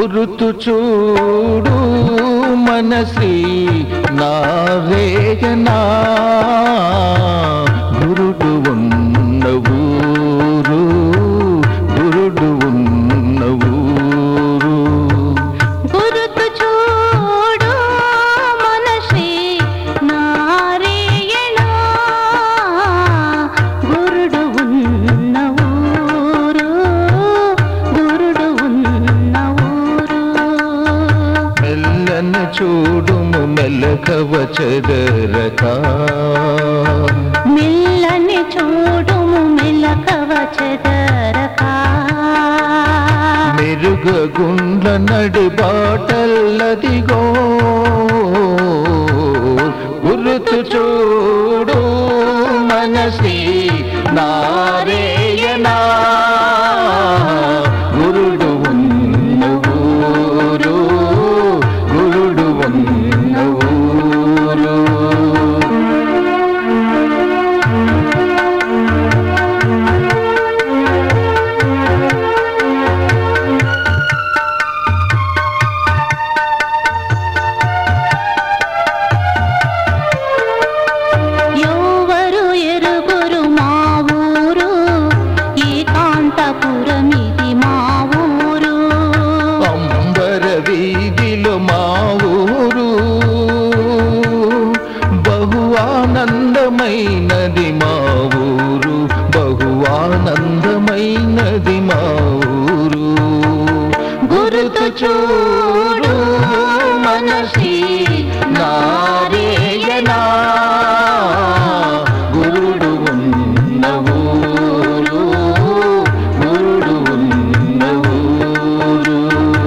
గురుతు చూడు మన శ్రీ నారేయనా గురుడు ఉన్న ఊరు గురుడు ఉన్న ఊరు గురుతు చూడు మన శ్రీ నారాయణ గురుడు ఉన్న ఊరు గురుడు ఉన్న ఊరు మెల్లని చూడుము మెలకవ చెదరక మెల్లని చూడుము మెలకవ చెదరక మెరుగ గుండ్ల నడి బాటల్లదిగో గురుతు చూడు మనసి నారేయనా గురుడు ఉన్న ఊరు గురుడు ఉన్న ఊరు ఎవరు ఎరుగురు మా ఊరు ఏకాంతపురమిది మా ఊరు అంబర వీధిలో మా ఊరు బహు ఆనందమైనది మా ఊరు బహు ఆనందమైనది మా ఊరు గురుతు చూడు మనసి నారేయనా గురుడు ఉన్న ఊరు గురుడు ఉన్న ఊరు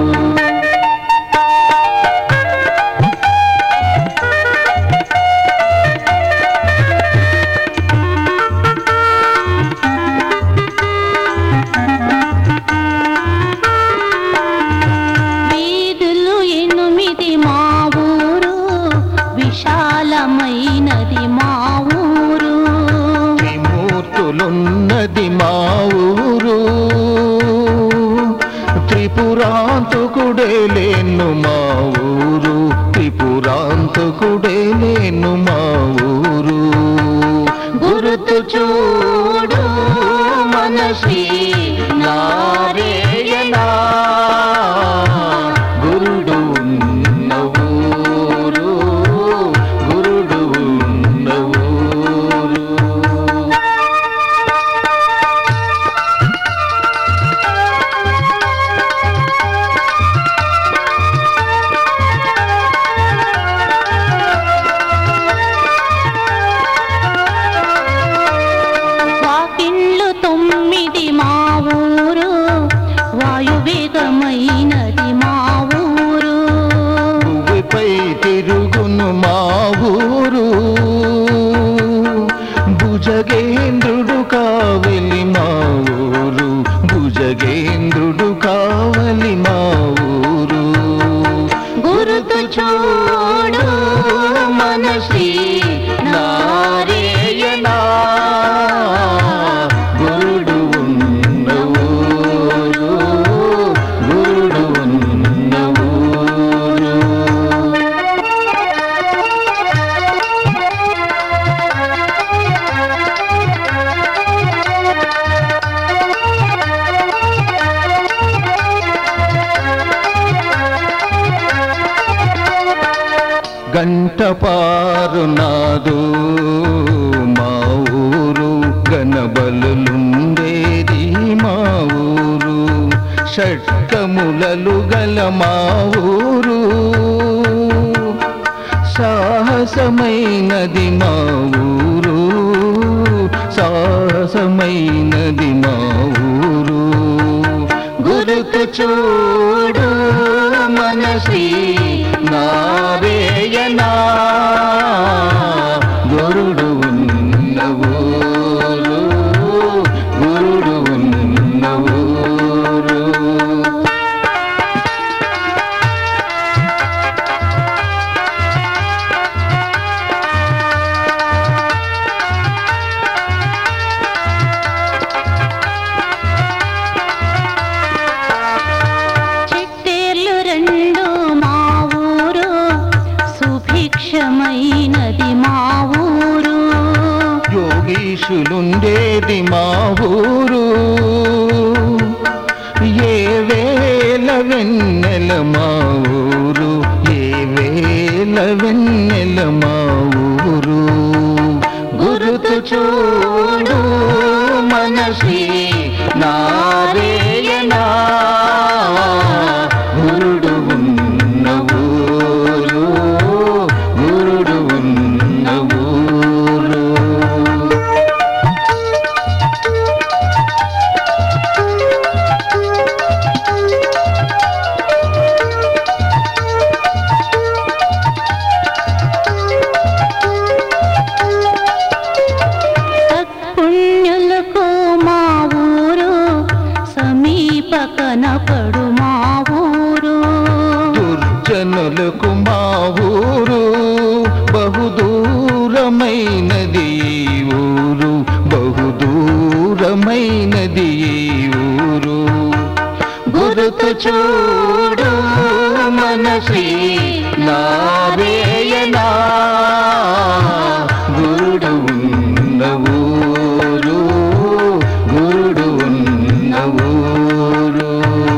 వీధులు ఎనిమిది మా ఊరు విశాలమైనది మా ఊరు త్రిమూర్తులున్నది మా ఊరు త్రిపురాంతకుడే లేను మా ఊరు త్రిపురాంతకుడే లేను మా ఊరు గురుతు చూడు మనసి నారేయనా గురుడు ఉన్న ఊరు గురుడు ఉన్న ఊరు వాకిండ్లు తొమ్మిది మా ఊరు వాయువేగమైనది మా ఊరు భువిపై తిరుగును మా ఊరు భుజగేంద్రుడు కావలి మా ఊరు భుజగేంద్రుడు కావలి మా ఊరు గురుతు చూడు మనసి నారేయనా గురుడు ఉన్న ఊరు గురుడు ఉన్న ఊరు గంట పారు నాదు మా ఊరు గణబలుండేది మా ఊరు షట్కములలు గల మా ఊరు సాహసమైనది మా ఊరు సాహసమైనది మా ఊరు గురుతు చూడు మనసి నారేయనా గురుడు ఉన్న ఊరు గురుడు ఉన్న ఊరు ఋషులుండేది మా ఊరు ఏ వేల వెన్నెల మా ఊరు ఏ వేల వెన్నెల మా ఊరు గురుతు చూడు మనసి నారేయనా గురుడు ఉన్న ఊరు గురుడు ఉన్న ఊరు సత్పుణ్యులకు మా ఊరు సమీప కనపడు మా ఊరు దుర్జనులకు మా ఊరు బహుదూరమైనది ఈ ఊరు బహుదూరమైనది ఈ ఊరు గురుతు చూడు మనసి నారేయనా గురుడు ఉన్న ఊరు గురుడు ఉన్న ఊరు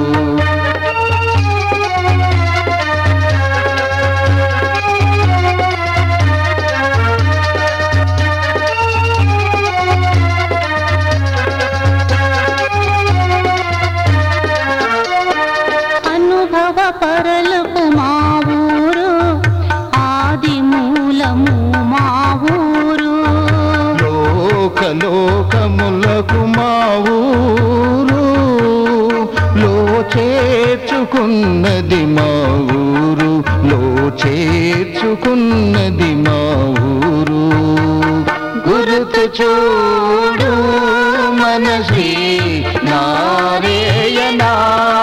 అనుభవ పరలకు మా ఊరు ఆది మూలము మా ఊరు లోకలోకములకు మా ఊరు లో చేర్చుకున్నది మా ఊరు లో చేర్చుకున్నది మా ఊరు గురుతు చూడు మనసి నారేయనా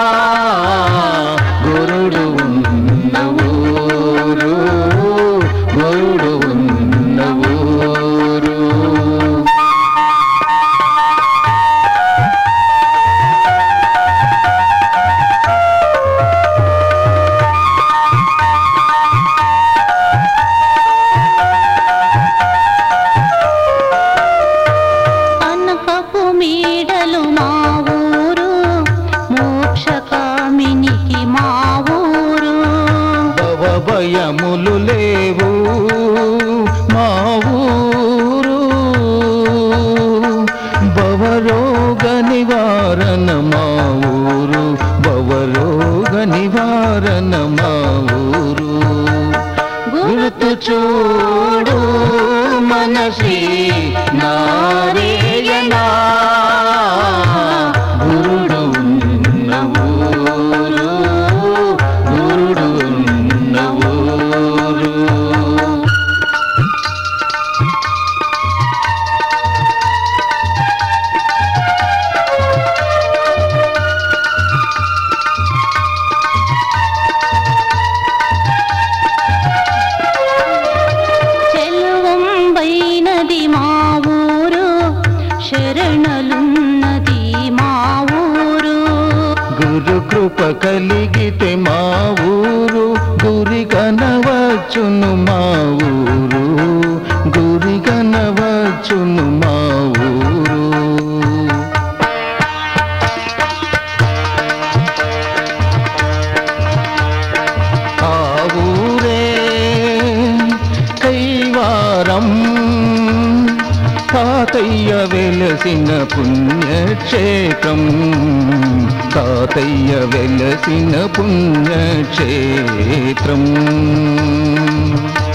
గురుడు ఉన్న ఊరు గురుడు ఉన్న ఊరు అనకపు మీడలు మా ఊరు మోక్షకామినికి మా ఊరు భవ భయములు లేవు మా ఊరు భవరోగ నివారణ మా ఊరు భవరోగ నివారణ మా ఊరు గుర్తు చూడు మనసి నారేయనా గురుడు ఉన్న ఊరు గురుడు ఉన్న ఊరు చెలువంబైనది మా ఊరు శరణలున్నది మా ఊరు గురు కృప కలిగితే మా ఊరు గురి కనవచ్చును మా ఊరు గురి కనవచ్చును మా ఊరు ఆ ఊరే కైవారం తాతయ్య వెలసిన పుణ్యక్షేత్రం తాతయ్య వెలసిన పుణ్యక్షేత్రం